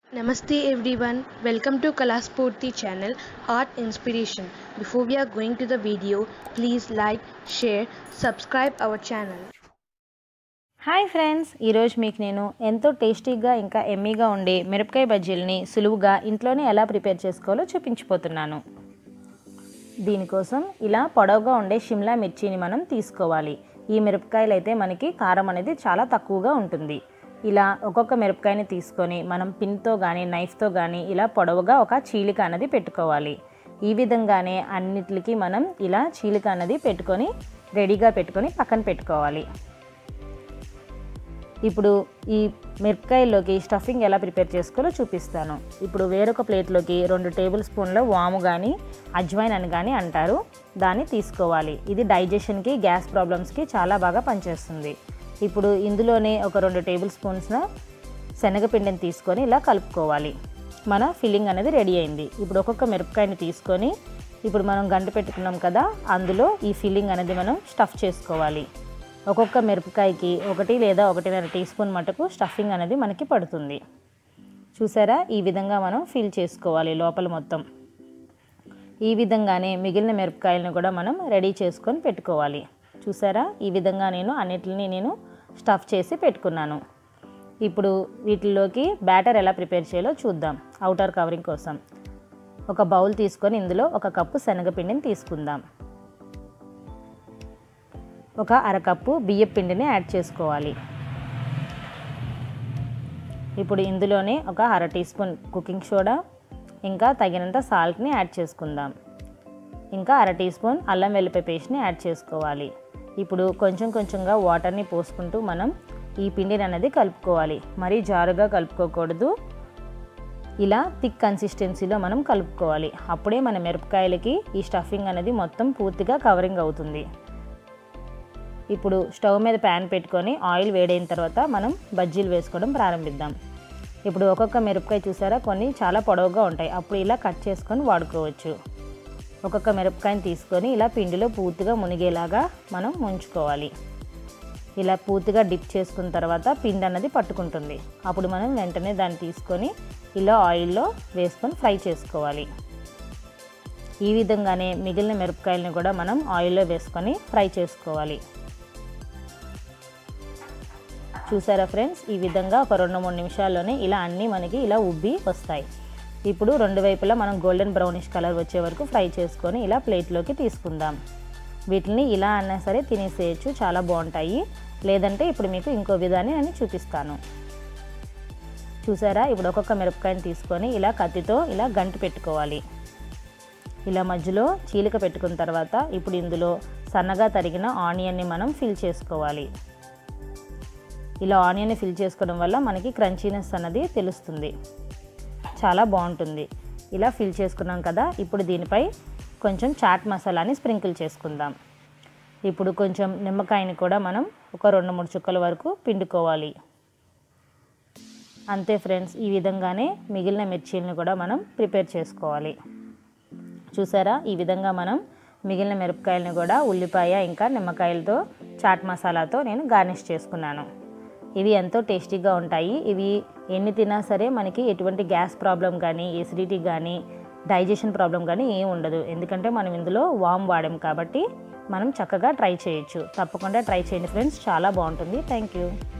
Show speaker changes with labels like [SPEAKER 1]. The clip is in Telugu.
[SPEAKER 1] Namaste everyone, welcome to Kalaspurti channel Art Inspiration. Before we are going to the video, please like, share, subscribe our channel.
[SPEAKER 2] Hi friends ఈరోజు మీకు నేను ఎంతో టేస్టీగా ఇంకా ఎమ్మీగా ఉండే మిరపకాయ బజ్జీలని సులువుగా ఇంట్లోనే ఎలా ప్రిపేర్ చేసుకోవాలో చూపించిపోతున్నాను దీనికోసం ఇలా పొడవుగా ఉండే షిమ్లా మిర్చిని మనం తీసుకోవాలి ఈ మిరపకాయలు అయితే మనకి కారం అనేది చాలా తక్కువగా ఉంటుంది ఇలా ఒక్కొక్క మిరపకాయని తీసుకొని మనం పిన్తో కానీ నైఫ్తో కానీ ఇలా పొడవుగా ఒక చీలిక అనేది పెట్టుకోవాలి ఈ విధంగానే అన్నిటికి మనం ఇలా చీలిక అనేది పెట్టుకొని రెడీగా పెట్టుకొని పక్కన పెట్టుకోవాలి ఇప్పుడు ఈ మిరపకాయల్లోకి స్టఫింగ్ ఎలా ప్రిపేర్ చేసుకోవాలో చూపిస్తాను ఇప్పుడు వేరొక ప్లేట్లోకి రెండు టేబుల్ స్పూన్ల వాము కానీ అజ్వైన్ అని కానీ అంటారు దాన్ని తీసుకోవాలి ఇది డైజెషన్కి గ్యాస్ ప్రాబ్లమ్స్కి చాలా బాగా పనిచేస్తుంది ఇప్పుడు ఇందులోనే ఒక రెండు టేబుల్ స్పూన్స్ శనగపిండిని తీసుకొని ఇలా కలుపుకోవాలి మన ఫిల్లింగ్ అనేది రెడీ అయింది ఇప్పుడు ఒక్కొక్క మిరపకాయని తీసుకొని ఇప్పుడు మనం గంట పెట్టుకున్నాం కదా అందులో ఈ ఫిల్లింగ్ అనేది మనం స్టఫ్ చేసుకోవాలి ఒక్కొక్క మిరపకాయకి ఒకటి లేదా ఒకటిన్నర టీ స్పూన్ మటుకు స్టఫింగ్ అనేది మనకి పడుతుంది చూసారా ఈ విధంగా మనం ఫిల్ చేసుకోవాలి లోపల మొత్తం ఈ విధంగానే మిగిలిన మిరపకాయలను కూడా మనం రెడీ చేసుకొని పెట్టుకోవాలి చూసారా ఈ విధంగా నేను అన్నిటిని నేను స్టఫ్ చేసి పెట్టుకున్నాను ఇప్పుడు వీటిల్లోకి బ్యాటర్ ఎలా ప్రిపేర్ చేయాలో చూద్దాం అవుటర్ కవరింగ్ కోసం ఒక బౌల్ తీసుకొని ఇందులో ఒక కప్పు శనగపిండిని తీసుకుందాం ఒక అరకప్పు బియ్యం పిండిని యాడ్ చేసుకోవాలి ఇప్పుడు ఇందులోనే ఒక అర టీ స్పూన్ కుకింగ్ సోడా ఇంకా తగినంత సాల్ట్ని యాడ్ చేసుకుందాం ఇంకా అర టీ స్పూన్ అల్లం వెల్లిపాయ పేస్ట్ని యాడ్ చేసుకోవాలి ఇప్పుడు కొంచెం కొంచెంగా వాటర్ని పోసుకుంటూ మనం ఈ పిండిని అనేది కలుపుకోవాలి మరీ జారుగా కలుపుకోకూడదు ఇలా థిక్ కన్సిస్టెన్సీలో మనం కలుపుకోవాలి అప్పుడే మన మిరపకాయలకి ఈ స్టఫింగ్ అనేది మొత్తం పూర్తిగా కవరింగ్ అవుతుంది ఇప్పుడు స్టవ్ మీద ప్యాన్ పెట్టుకొని ఆయిల్ వేడైన తర్వాత మనం బజ్జీలు వేసుకోవడం ప్రారంభిద్దాం ఇప్పుడు ఒక్కొక్క మిరపకాయ చూసారా కొన్ని చాలా పొడవుగా ఉంటాయి అప్పుడు ఇలా కట్ చేసుకొని వాడుకోవచ్చు ఒక్కొక్క మిరపకాయని తీసుకొని ఇలా పిండిలో పూర్తిగా మునిగేలాగా మనం ముంచుకోవాలి ఇలా పూర్తిగా డిప్ చేసుకున్న తర్వాత పిండి అన్నది పట్టుకుంటుంది అప్పుడు మనం వెంటనే దాన్ని తీసుకొని ఇలా ఆయిల్లో వేసుకొని ఫ్రై చేసుకోవాలి ఈ విధంగానే మిగిలిన మిరపకాయలను కూడా మనం ఆయిల్లో వేసుకొని ఫ్రై చేసుకోవాలి చూసారా ఫ్రెండ్స్ ఈ విధంగా ఒక రెండు మూడు నిమిషాల్లోనే ఇలా అన్నీ మనకి ఇలా ఉబ్బి వస్తాయి ఇప్పుడు రెండు వైపులా మనం గోల్డెన్ బ్రౌనిష్ కలర్ వచ్చే వరకు ఫ్రై చేసుకొని ఇలా ప్లేట్లోకి తీసుకుందాం వీటిని ఇలా అన్నా సరే తినేసేయచ్చు చాలా బాగుంటాయి లేదంటే ఇప్పుడు మీకు ఇంకో విధాన్ని నేను చూపిస్తాను చూసారా ఇప్పుడు ఒక్కొక్క మిరపకాయని తీసుకొని ఇలా కత్తితో ఇలా గంటి పెట్టుకోవాలి ఇలా మధ్యలో చీలిక పెట్టుకున్న తర్వాత ఇప్పుడు ఇందులో సన్నగా తరిగిన ఆనియన్ని మనం ఫిల్ చేసుకోవాలి ఇలా ఆనియన్ ఫిల్ చేసుకోవడం వల్ల మనకి క్రంచీనెస్ అన్నది తెలుస్తుంది చాలా బాగుంటుంది ఇలా ఫిల్ చేసుకున్నాం కదా ఇప్పుడు దీనిపై కొంచెం చాట్ మసాలాని స్ప్రింకిల్ చేసుకుందాం ఇప్పుడు కొంచెం నిమ్మకాయని కూడా మనం ఒక రెండు మూడు చుక్కల వరకు పిండుకోవాలి అంతే ఫ్రెండ్స్ ఈ విధంగానే మిగిలిన మిర్చీలను కూడా మనం ప్రిపేర్ చేసుకోవాలి చూసారా ఈ విధంగా మనం మిగిలిన మిరపకాయలను కూడా ఉల్లిపాయ ఇంకా నిమ్మకాయలతో చాట్ మసాలాతో నేను గార్నిష్ చేసుకున్నాను ఇవి ఎంతో టేస్టీగా ఉంటాయి ఇవి ఎన్ని తిన్నా సరే మనకి ఎటువంటి గ్యాస్ ప్రాబ్లం కానీ ఎసిడిటీ కానీ డైజెషన్ ప్రాబ్లం కానీ ఏం ఉండదు ఎందుకంటే మనం ఇందులో వామ్ వాడాం కాబట్టి మనం చక్కగా ట్రై చేయొచ్చు తప్పకుండా ట్రై చేయండి ఫ్రెండ్స్ చాలా బాగుంటుంది థ్యాంక్ యూ